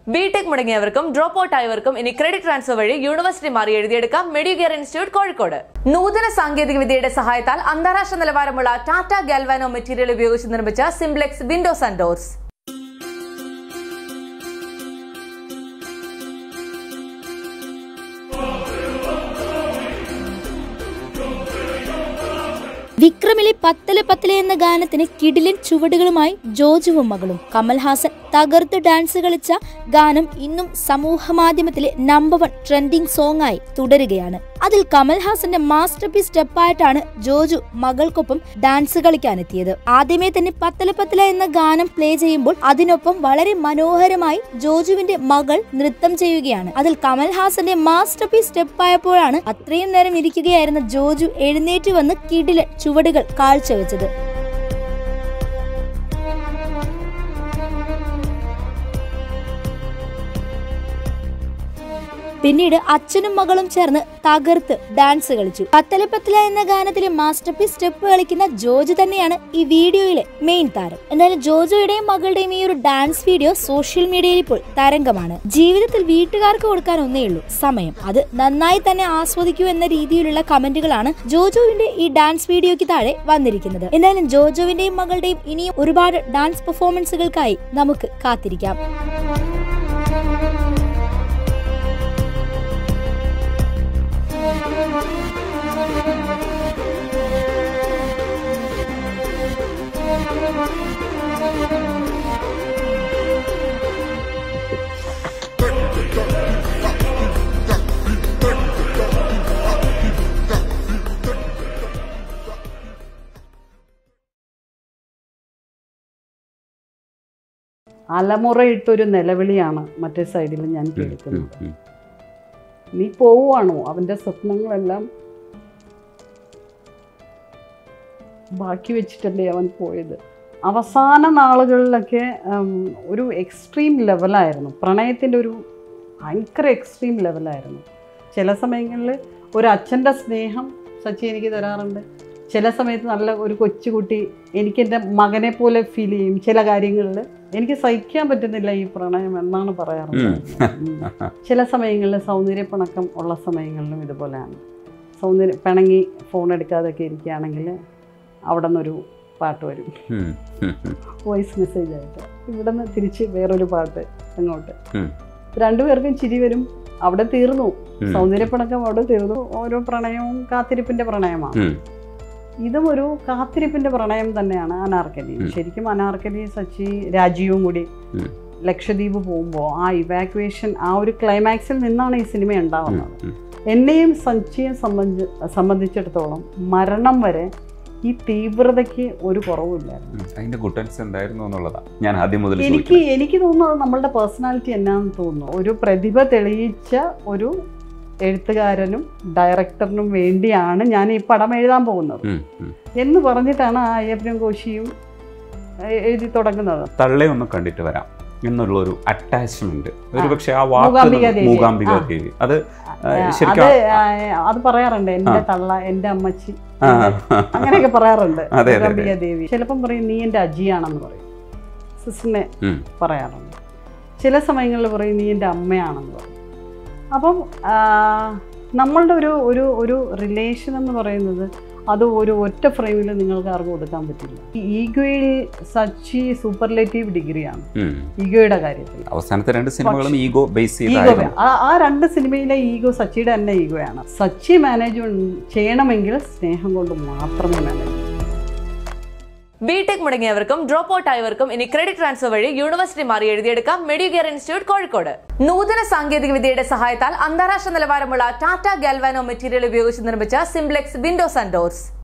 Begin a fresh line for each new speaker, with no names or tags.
BTech മുടങ്ങിയവർക്കും drop out ആയവർക്കും ഇനി ക്രെഡിറ്റ് ട്രാൻസ്ഫർ വഴി യൂണിവേഴ്സിറ്റി മാറി എഴുതിയെടുക്കാം മെഡികെയർ ഇൻസ്റ്റിറ്റ്യൂട്ട് കോഴിക്കോട് നൂതന സാങ്കേതിക വിദ്യയുടെ സഹായത്താൽ അന്താരാഷ്ട്ര നിലവാരമുള്ള ടാറ്റ ഗാൽവാനോ മെറ്റീരിയൽ ഉപയോഗിച്ച് നിർമ്മിച്ച സിംപ്ലെക്സ് വിൻഡോസ് ആൻഡ് ഡോർസ്
വിക്രമിലെ പത്തല് പത്തല് എന്ന ഗാനത്തിന് കിടിലൻ ചുവടുകളുമായി ജോജുവും മകളും കമൽഹാസൻ തകർത്ത് ഡാൻസ് കളിച്ച ഗാനം ഇന്നും സമൂഹ മാധ്യമത്തിലെ നമ്പർ വൺ ട്രെൻഡിംഗ് സോങ് ആയി തുടരുകയാണ് അതിൽ കമൽഹാസന്റെ മാസ്റ്റർ പീസ് സ്റ്റെപ്പായിട്ടാണ് ജോജു മകൾക്കൊപ്പം ഡാൻസ് കളിക്കാനെത്തിയത് ആദ്യമേ തന്നെ പത്തല പത്തല എന്ന ഗാനം പ്ലേ ചെയ്യുമ്പോൾ അതിനൊപ്പം വളരെ മനോഹരമായി ജോജുവിന്റെ മകൾ നൃത്തം ചെയ്യുകയാണ് അതിൽ കമൽഹാസന്റെ മാസ്റ്റർ പീസ് സ്റ്റെപ്പായപ്പോഴാണ് അത്രയും നേരം ഇരിക്കുകയായിരുന്ന ജോജു എഴുന്നേറ്റ് വന്ന് കിടിലൻ ചുവടുകൾ കാഴ്ചവെച്ചത് പിന്നീട് അച്ഛനും മകളും ചേർന്ന് തകർത്ത് ഡാൻസ് കളിച്ചു പത്തല പത്തല എന്ന ഗാനത്തിലെ മാസ്റ്റർ പീസ് സ്റ്റെപ്പ് കളിക്കുന്ന ജോജു തന്നെയാണ് ഈ വീഡിയോയിലെ മെയിൻ താരം എന്നാലും ജോജോയുടെയും മകളുടെയും ഈ ഒരു ഡാൻസ് വീഡിയോ സോഷ്യൽ മീഡിയയിൽ ഇപ്പോൾ തരംഗമാണ് ജീവിതത്തിൽ വീട്ടുകാർക്ക് കൊടുക്കാൻ ഒന്നേ ഉള്ളൂ സമയം അത് നന്നായി തന്നെ ആസ്വദിക്കൂ എന്ന രീതിയിലുള്ള കമന്റുകളാണ് ജോജോവിന്റെ ഈ ഡാൻസ് വീഡിയോയ്ക്ക് താഴെ വന്നിരിക്കുന്നത് എന്തായാലും ജോജോവിന്റെയും മകളുടെയും ഇനിയും ഒരുപാട് ഡാൻസ് പെർഫോമൻസുകൾക്കായി നമുക്ക് കാത്തിരിക്കാം
അലമുറയിട്ടൊരു നിലവിളിയാണ് മറ്റേ സൈഡിൽ ഞാൻ കേൾക്കുന്നത് നീ പോവുകയാണോ അവൻ്റെ സ്വപ്നങ്ങളെല്ലാം ബാക്കി വെച്ചിട്ടല്ലേ അവൻ പോയത് അവസാന നാളുകളിലൊക്കെ ഉം, ഒരു എക്സ്ട്രീം ലെവലായിരുന്നു പ്രണയത്തിൻ്റെ ഒരു ഭയങ്കര എക്സ്ട്രീം ലെവലായിരുന്നു ചില സമയങ്ങളിൽ ഒരു അച്ഛൻ്റെ സ്നേഹം സച്ചി എനിക്ക് തരാറുണ്ട് ചില സമയത്ത് നല്ല ഒരു കൊച്ചുകുട്ടി എനിക്ക് എൻ്റെ മകനെ പോലെ ഫീൽ ചെയ്യും ചില കാര്യങ്ങളിൽ എനിക്ക് സഹിക്കാൻ പറ്റുന്നില്ല ഈ പ്രണയം എന്നാണ് പറയാറുള്ളത് ഉം. ചില സമയങ്ങളിൽ സൗന്ദര്യപ്പിണക്കം ഉള്ള സമയങ്ങളിലും ഇതുപോലെയാണ് സൗന്ദര്യ പിണങ്ങി ഫോൺ എടുക്കാതൊക്കെ ഇരിക്കുകയാണെങ്കിൽ അവിടെ നിന്നൊരു പാട്ട് വരും വോയിസ് മെസ്സേജ് ആയിട്ട് ഇവിടെ നിന്ന് തിരിച്ച് വേറൊരു പാട്ട് അങ്ങോട്ട്
ഉം.
രണ്ടുപേർക്കും ചിരി വരും അവിടെ തീർന്നു സൗന്ദര്യപ്പിണക്കം അവിടെ തീർന്നു ഓരോ പ്രണയവും കാത്തിരിപ്പിന്റെ പ്രണയമാണ് ഇതും ഒരു കാത്തിരിപ്പിന്റെ പ്രണയം തന്നെയാണ് അനാർക്കലി
ഉം.
ശരിക്കും അനാർക്കലി സച്ചി രാജീവും കൂടി
ഉം.
ലക്ഷദ്വീപ് പോകുമ്പോൾ ആ ഇവാക്യുവേഷൻ ആ ഒരു ക്ലൈമാക്സിൽ നിന്നാണ് ഈ സിനിമ ഉണ്ടാവുന്നത് എന്നെയും സച്ചിയെ സംബന്ധി സംബന്ധിച്ചിടത്തോളം മരണം വരെ ഈ തീവ്രതയ്ക്ക് ഒരു കുറവുമില്ലായിരുന്നു
അതിന്റെ ഗുട്ടൻസ് എന്തായിരുന്നു എന്നുള്ളതാ ഞാൻ ആദ്യം മുതൽ
എനിക്ക്
ചോദിക്കുന്നത്.
എനിക്ക് തോന്നുന്നത് നമ്മളുടെ പേഴ്സണാലിറ്റി എന്നാന്ന് തോന്നുന്നു ഒരു പ്രതിഭ തെളിയിച്ച ഒരു എഴുത്തുകാരനും ഡയറക്ടറിനും വേണ്ടിയാണ് ഞാൻ ഈ പടം എഴുതാൻ പോകുന്നത്
ഉം, ഉം.
എന്ന് പറഞ്ഞിട്ടാണ് ആ അയ്യപ്പനും കോശിയും എ- എഴുതി തുടങ്ങുന്നത്
തള്ളെ ഒന്ന് കണ്ടിട്ട് വരാം എന്നുള്ള ഒരു അറ്റാച്ച്മെന്റ് ഒരു
ആ.
പക്ഷെ ആ വാക്ക്
മൂകാംബിക ദേവി.
മൂകാംബിക
ആ.
ദേവി അത് ആ,
അത്
ശരിക്കും
ആ, അത് പറയാറുണ്ട് എൻ്റെ
ആ.
തള്ള എൻ്റെ അമ്മച്ചി
ആ,
അങ്ങനെയൊക്കെ പറയാറുണ്ട്
അതെ, അതെ, അതെ.
മൂകാംബിക ദേവി ചിലപ്പം പറയും നീ എൻ്റെ അജിയാണെന്ന് പറയും സിസ്റ്ററിനെ
ഉം.
പറയാറുണ്ട് ചില സമയങ്ങളിൽ പറയും നീ എൻ്റെ അമ്മയാണെന്ന് പറയും അപ്പം ആ, നമ്മളുടെ ഒരു ഒരു ഒരു റിലേഷൻ എന്ന് പറയുന്നത് അത് ഒരു ഒറ്റ ഫ്രെയിമിൽ നിങ്ങൾക്ക് ആർക്കും ഒതുക്കാൻ പറ്റില്ല ഈ ഈഗോയിൽ സച്ചി സൂപ്പർലേറ്റീവ് ഡിഗ്രിയാണ്
ഉം.
ഈഗോയുടെ കാര്യത്തിൽ
അവസാനത്തെ രണ്ട് സിനിമകളും ഈഗോ ബേസ്
ഈഗോ
ചെയ്തായിരുന്നു
ആ ആ രണ്ട് സിനിമയിലെ ഈഗോ സച്ചിയുടെ തന്നെ ഈഗോയാണ് സച്ചി മാനേജ്മെന്റ് ചെയ്യണമെങ്കിൽ സ്നേഹം കൊണ്ട് മാത്രമേ മാനേജ് ചെയ്യൂ.
ബിടെക് മുടങ്ങിയവർക്കും ഡ്രോപ്പ് ഔട്ട് ആയവർക്കും ഇനി ക്രെഡിറ്റ് ട്രാൻസ്ഫർ വഴി യൂണിവേഴ്സിറ്റി മാറി എഴുതിയെടുക്കാം മെഡികെയർ ഇൻസ്റ്റിറ്റ്യൂട്ട് കോഴിക്കോട് നൂതന സാങ്കേതിക വിദ്യയുടെ സഹായത്താൽ അന്താരാഷ്ട്ര നിലവാരമുള്ള ടാറ്റ ഗാൽവാനോ മെറ്റീരിയൽ ഉപയോഗിച്ച് നിർമ്മിച്ച സിംപ്ലെക്സ് വിൻഡോസ് ആൻഡ് ഡോർസ്